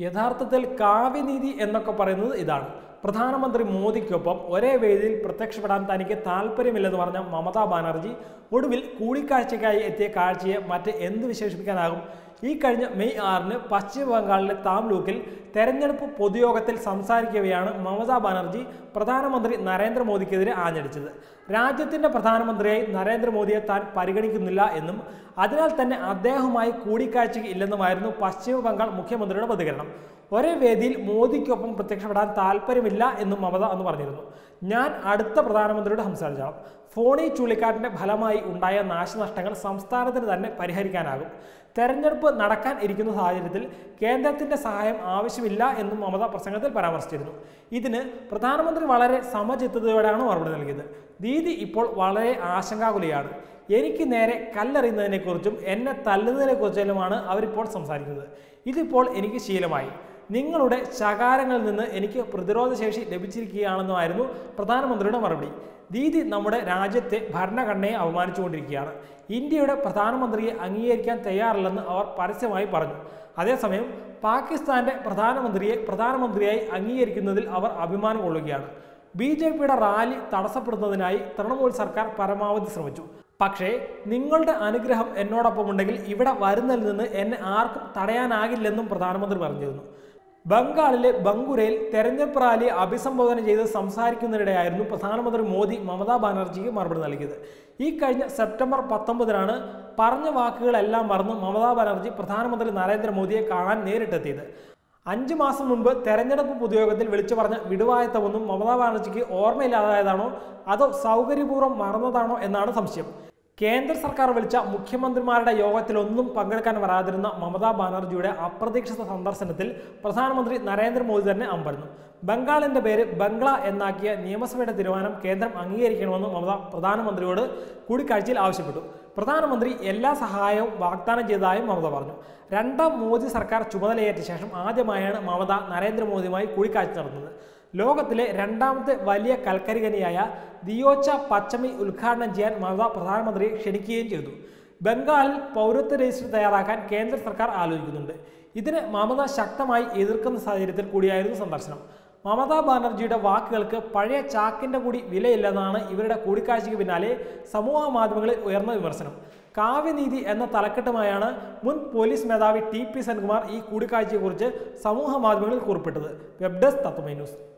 യഥാർത്ഥത്തിൽ കാവ്യനീതി എന്നൊക്കെ പറയുന്നത് ഇതാണ് പ്രധാനമന്ത്രി മോദിക്കൊപ്പം ഒരേ വേദിയിൽ പ്രത്യക്ഷപ്പെടാൻ തനിക്ക് താല്പര്യമില്ലെന്ന് പറഞ്ഞ മമതാ ബാനർജി ഒടുവിൽ കൂടിക്കാഴ്ചയ്ക്കായി എത്തിയ കാഴ്ചയെ മറ്റ് എന്ത് വിശേഷിപ്പിക്കാനാകും ഈ കഴിഞ്ഞ മെയ് ആറിന് പശ്ചിമ ബംഗാളിലെ താംലൂക്കിൽ തെരഞ്ഞെടുപ്പ് പൊതുയോഗത്തിൽ സംസാരിക്കവെയാണ് മമതാ ബാനർജി പ്രധാനമന്ത്രി നരേന്ദ്രമോദിക്കെതിരെ ആഞ്ഞടിച്ചത് രാജ്യത്തിന്റെ പ്രധാനമന്ത്രിയായി നരേന്ദ്രമോദിയെ താൻ പരിഗണിക്കുന്നില്ല എന്നും അതിനാൽ തന്നെ അദ്ദേഹവുമായി കൂടിക്കാഴ്ചയ്ക്ക് ഇല്ലെന്നുമായിരുന്നു പശ്ചിമ ബംഗാൾ മുഖ്യമന്ത്രിയുടെ പ്രതികരണം ഒരേ വേദിയിൽ മോദിക്കൊപ്പം പ്രത്യക്ഷപ്പെടാൻ താല്പര്യമില്ല എന്നും മമത അന്ന് പറഞ്ഞിരുന്നു ഞാൻ അടുത്ത പ്രധാനമന്ത്രിയോട് സംസാരിച്ചാണ് ഫോണി ചുഴലിക്കാറ്റിന്റെ ഫലമായി ഉണ്ടായ നാശനഷ്ടങ്ങൾ സംസ്ഥാനത്തിന് തന്നെ പരിഹരിക്കാനാകും തെരഞ്ഞെടുപ്പ് നടക്കാൻ ഇരിക്കുന്ന സാഹചര്യത്തിൽ കേന്ദ്രത്തിന്റെ സഹായം ആവശ്യമില്ല എന്നും മമത പ്രസംഗത്തിൽ പരാമർശിച്ചിരുന്നു ഇതിന് പ്രധാനമന്ത്രി വളരെ സമചിത്തതയോടെയാണ് മറുപടി നൽകിയത് ദീദി ഇപ്പോൾ വളരെ ആശങ്കാകുലയാണ് എനിക്ക് നേരെ കല്ലെറിയുന്നതിനെക്കുറിച്ചും എന്നെ തല്ലുന്നതിനെക്കുറിച്ചുമാണ് അവരിപ്പോൾ സംസാരിക്കുന്നത് ഇതിപ്പോൾ എനിക്ക് ശീലമായി നിങ്ങളുടെ ശകാരങ്ങളിൽ നിന്ന് എനിക്ക് പ്രതിരോധശേഷി ലഭിച്ചിരിക്കുകയാണെന്നുമായിരുന്നു പ്രധാനമന്ത്രിയുടെ മറുപടി ദീദി നമ്മുടെ രാജ്യത്തെ ഭരണഘടനയെ അവമാനിച്ചുകൊണ്ടിരിക്കുകയാണ് ഇന്ത്യയുടെ പ്രധാനമന്ത്രിയെ അംഗീകരിക്കാൻ തയ്യാറില്ലെന്ന് അവർ പരസ്യമായി പറഞ്ഞു അതേസമയം പാകിസ്ഥാന്റെ പ്രധാനമന്ത്രിയെ പ്രധാനമന്ത്രിയായി അംഗീകരിക്കുന്നതിൽ അവർ അഭിമാനം കൊള്ളുകയാണ് ബി ജെ പിയുടെ റാലി തടസ്സപ്പെടുത്തുന്നതിനായി തൃണമൂൽ സർക്കാർ പരമാവധി ശ്രമിച്ചു പക്ഷേ നിങ്ങളുടെ അനുഗ്രഹം എന്നോടൊപ്പം ഉണ്ടെങ്കിൽ ഇവിടെ വരുന്നതിൽ നിന്ന് എന്നെ ആർക്കും തടയാനാകില്ലെന്നും പ്രധാനമന്ത്രി പറഞ്ഞിരുന്നു ബംഗാളിലെ ബംഗുരയിൽ തെരഞ്ഞെടുപ്പ് റാലിയെ അഭിസംബോധന ചെയ്ത് സംസാരിക്കുന്നതിനിടെയായിരുന്നു പ്രധാനമന്ത്രി മോദി മമതാ ബാനർജിക്ക് മറുപടി നൽകിയത് ഈ കഴിഞ്ഞ സെപ്റ്റംബർ പത്തൊമ്പതിനാണ് പറഞ്ഞ വാക്കുകളെല്ലാം മറന്ന് മമതാ ബാനർജി പ്രധാനമന്ത്രി നരേന്ദ്രമോദിയെ കാണാൻ നേരിട്ടെത്തിയത് അഞ്ചു മാസം മുൻപ് തെരഞ്ഞെടുപ്പ് പൊതുയോഗത്തിൽ വിളിച്ചു പറഞ്ഞ വിടുവായത്തമൊന്നും മമതാ ബാനർജിക്ക് ഓർമ്മയില്ലാതായതാണോ അതോ സൗകര്യപൂർവ്വം മറന്നതാണോ എന്നാണ് സംശയം കേന്ദ്ര സർക്കാർ വിളിച്ച മുഖ്യമന്ത്രിമാരുടെ യോഗത്തിലൊന്നും പങ്കെടുക്കാൻ വരാതിരുന്ന മമതാ ബാനർജിയുടെ അപ്രതീക്ഷിത സന്ദർശനത്തിൽ പ്രധാനമന്ത്രി നരേന്ദ്രമോദി തന്നെ അമ്പരന്നു ബംഗാളിന്റെ പേര് ബംഗ്ല എന്നാക്കിയ നിയമസഭയുടെ തീരുമാനം കേന്ദ്രം അംഗീകരിക്കണമെന്ന് മമത പ്രധാനമന്ത്രിയോട് കൂടിക്കാഴ്ചയിൽ ആവശ്യപ്പെട്ടു പ്രധാനമന്ത്രി എല്ലാ സഹായവും വാഗ്ദാനം ചെയ്തതായും മമത പറഞ്ഞു രണ്ടാം മോദി സർക്കാർ ചുമതലയേറ്റ ശേഷം ആദ്യമായാണ് മമത നരേന്ദ്രമോദിയുമായി കൂടിക്കാഴ്ച നടത്തുന്നത് ലോകത്തിലെ രണ്ടാമത്തെ വലിയ കൽക്കരി ഖനിയായ ദിയോച്ച പച്ചമി ഉദ്ഘാടനം ചെയ്യാൻ മമത പ്രധാനമന്ത്രിയെ ക്ഷണിക്കുകയും ചെയ്തു ബംഗാളിൽ പൗരത്വ രജിസ്റ്റർ തയ്യാറാക്കാൻ കേന്ദ്ര സർക്കാർ ആലോചിക്കുന്നുണ്ട് ഇതിന് മമത ശക്തമായി എതിർക്കുന്ന സാഹചര്യത്തിൽ കൂടിയായിരുന്നു സന്ദർശനം മമതാ ബാനർജിയുടെ വാക്കുകൾക്ക് പഴയ ചാക്കിന്റെ കൂടി വിലയില്ലെന്നാണ് ഇവരുടെ കൂടിക്കാഴ്ചയ്ക്ക് പിന്നാലെ സമൂഹ മാധ്യമങ്ങളിൽ ഉയർന്ന വിമർശനം കാവ്യനീതി എന്ന തലക്കെട്ടുമായാണ് മുൻ പോലീസ് മേധാവി ടി പി സെൻകുമാർ ഈ കൂടിക്കാഴ്ചയെക്കുറിച്ച് സമൂഹ മാധ്യമങ്ങളിൽ കുറിപ്പിട്ടത് വെബ് ഡെസ്ക് തത്വമൈ ന്യൂസ്